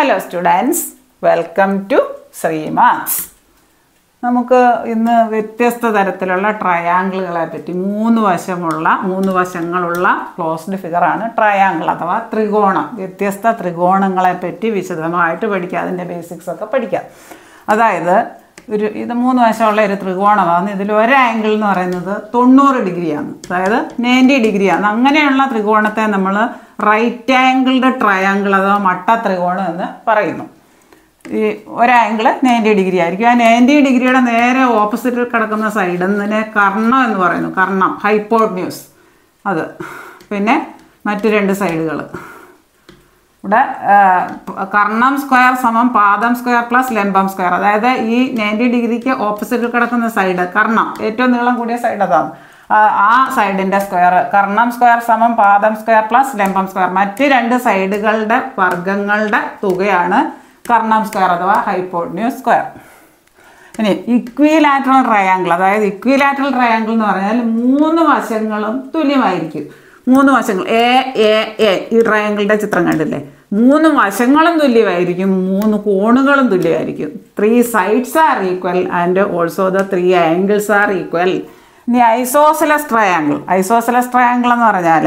hello students welcome to Sreemas നമുക്ക് ഇന്ന് വ്യത്യസ്ത തരത്തിലുള്ള ട്രയാങ്കിളുകളെ പറ്റി മൂന്ന് വശമുള്ള മൂന്ന് വശങ്ങളുള്ള ക്ലോസ്ഡ് ഫിഗറാണ് ട്രയാങ്കിൾ അഥവാ ത്രികോണം വ്യത്യസ്ത ത്രികോണങ്ങളെ പറ്റി വിശദമായിട്ട് പഠിക്കാം അതിൻ്റെ ബേസിക്സ് ഒക്കെ പഠിക്കാം അതായത് ഒരു ഇത് മൂന്ന് വശമുള്ള ഒരു ത്രികോണമാണ് ഇതിൽ ഒരു ആംഗിൾ എന്ന് പറയുന്നത് തൊണ്ണൂറ് ഡിഗ്രിയാണ് അതായത് നയൻറ്റി ഡിഗ്രിയാണ് അങ്ങനെയുള്ള ത്രികോണത്തെ നമ്മൾ റൈറ്റ് ആംഗിൾഡ് ട്രയാങ്കിൾ അഥവാ മട്ട ത്രികോണം എന്ന് പറയുന്നു ഈ ഒരാംഗിൾ നയൻറ്റി ഡിഗ്രി ആയിരിക്കും ആ നയൻറ്റി ഡിഗ്രിയുടെ നേരെ ഓപ്പോസിറ്റിൽ കിടക്കുന്ന സൈഡ് എന്നതിനെ കർണം എന്ന് പറയുന്നു കർണം ഹൈപ്പോട്ന്യൂസ് അത് പിന്നെ മറ്റു രണ്ട് സൈഡുകൾ ഇവിടെ ആ, പ- കർണം സ്ക്വയർ സമം പാദം സ്ക്വയർ പ്ലസ് ലംബം സ്ക്വയർ അതായത് ഈ നയൻറ്റി ഡിഗ്രിക്ക് ഓപ്പോസിറ്റിൽ കിടക്കുന്ന സൈഡ് കർണം ഏറ്റവും നീളം കൂടിയ സൈഡ് അതാണ് ആ, ആ സൈഡിൻ്റെ സ്ക്വയർ കർണം സ്ക്വയർ സമം പാദം സ്ക്വയർ പ്ലസ് ലംബം സ്ക്വയർ മറ്റ് രണ്ട് സൈഡുകളുടെ വർഗങ്ങളുടെ തുകയാണ് കർണം സ്ക്വയർ അഥവാ ഹൈപ്പോട്ന്യൂസ് സ്ക്വയർ ഇനി ഇക്വിലാറ്ററൽ ട്രയാങ്കിൾ അതായത് ഇക്വിലാറ്ററൽ ട്രയാങ്കിൾ എന്ന് പറഞ്ഞാൽ മൂന്ന് വശങ്ങളും തുല്യമായിരിക്കും മൂന്ന് വശങ്ങൾ എ എ എ ഈ ട്രയാങ്കിളിൻ്റെ ചിത്രം കണ്ടില്ലേ മൂന്ന് വശങ്ങളും തുല്യമായിരിക്കും മൂന്ന് കോണുകളും തുല്യമായിരിക്കും three sides are equal and also the three angles are equal ഇനി ഐസോസലസ് ട്രയാങ്കിൾ ഐസോസലസ് ട്രയാങ്കിൾ എന്ന് പറഞ്ഞാൽ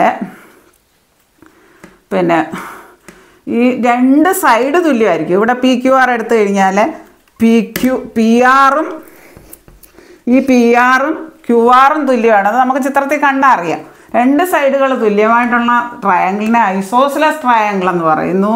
പിന്നെ ഈ രണ്ട് സൈഡ് തുല്യമായിരിക്കും ഇവിടെ പി ക്യു ആർ എടുത്തു കഴിഞ്ഞാൽ പി ക്യു പി ആറും ഈ പി ആറും ക്യു ആറും തുല്യമാണ് അത് നമുക്ക് ചിത്രത്തിൽ കണ്ടാൽ അറിയാം രണ്ട് സൈഡുകൾ തുല്യമായിട്ടുള്ള ട്രയാങ്കിളിനെ ഐസോസിലസ് ട്രയാങ്കിൾ എന്ന് പറയുന്നു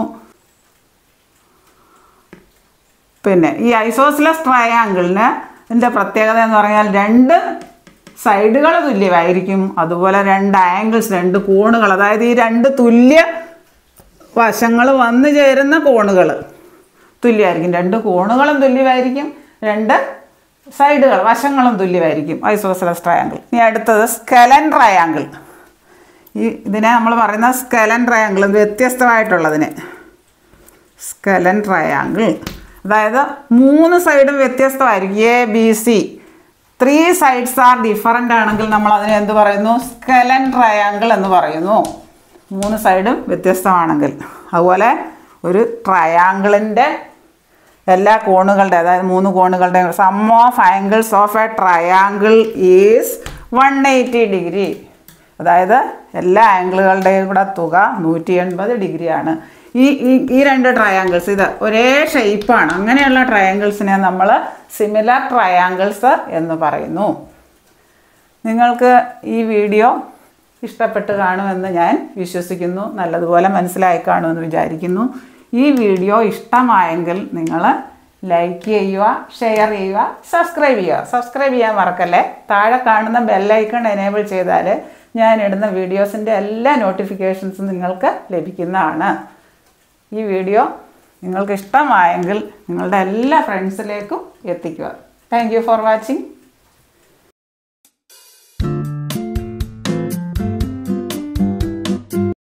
പിന്നെ ഈ ഐസോസിലസ് ട്രയാങ്കിളിന് ഇതിൻ്റെ പ്രത്യേകത എന്ന് പറഞ്ഞാൽ രണ്ട് സൈഡുകൾ തുല്യമായിരിക്കും അതുപോലെ രണ്ട് ആംഗിൾസ് രണ്ട് കോണുകൾ അതായത് ഈ രണ്ട് തുല്യ വശങ്ങൾ വന്നു ചേരുന്ന കോണുകൾ തുല്യമായിരിക്കും രണ്ട് കോണുകളും തുല്യമായിരിക്കും രണ്ട് സൈഡുകൾ വശങ്ങളും തുല്യമായിരിക്കും ഐസോസലസ് ട്രയാങ്കിൾ ഇനി അടുത്തത് സ്കെലൻ ട്രയാങ്കിൾ ഈ ഇതിനെ നമ്മൾ പറയുന്ന സ്കെലൻ ട്രയാങ്കിൾ വ്യത്യസ്തമായിട്ടുള്ളതിന് സ്കെലൻ ട്രയാങ്കിൾ അതായത് മൂന്ന് സൈഡും വ്യത്യസ്തമായിരിക്കും A B C three sides are different ആണെങ്കിൽ നമ്മൾ അതിനെ എന്ത് പറയുന്നു സ്കെലൻ ട്രയാങ്കിൾ എന്ന് പറയുന്നു മൂന്ന് സൈഡും വ്യത്യസ്തമാണെങ്കിൽ അതുപോലെ ഒരു ട്രയാങ്കിളിൻ്റെ എല്ലാ കോണുകളുടെ അതായത് മൂന്ന് കോണുകളുടെ sum of angles of a triangle is one eighty degree അതായത് എല്ലാ ആംഗിളുകളുടെയും കൂടെ തുക നൂറ്റി എൺപത് ഡിഗ്രിയാണ് ഈ ഈ ഈ രണ്ട് ട്രയാങ്കിൾസ് ഇത് ഒരേ ഷേപ്പാണ് അങ്ങനെയുള്ള ട്രയാങ്കിൾസിനെ നമ്മൾ സിമിലർ ട്രയാങ്കിൾസ് എന്ന് പറയുന്നു നിങ്ങൾക്ക് ഈ വീഡിയോ ഇഷ്ടപ്പെട്ട് കാണുമെന്ന് ഞാൻ വിശ്വസിക്കുന്നു നല്ലതുപോലെ മനസ്സിലായി കാണുമെന്ന് വിചാരിക്കുന്നു ഈ വീഡിയോ ഇഷ്ടമായെങ്കിൽ നിങ്ങൾ ലൈക്ക് ചെയ്യുക ഷെയർ ചെയ്യുക സബ്സ്ക്രൈബ് ചെയ്യുക സബ്സ്ക്രൈബ് ചെയ്യാൻ മറക്കല്ലേ താഴെ കാണുന്ന ബെല്ലൈക്കൺ എനേബിൾ ചെയ്താൽ ഞാൻ ഇടുന്ന വീഡിയോസിൻ്റെ എല്ലാ നോട്ടിഫിക്കേഷൻസും നിങ്ങൾക്ക് ലഭിക്കുന്നതാണ് ഈ വീഡിയോ നിങ്ങൾക്ക് ഇഷ്ടമായെങ്കിൽ നിങ്ങളുടെ എല്ലാ ഫ്രണ്ട്സിലേക്കും എത്തിക്കുക താങ്ക് യു ഫോർ വാച്ചിങ്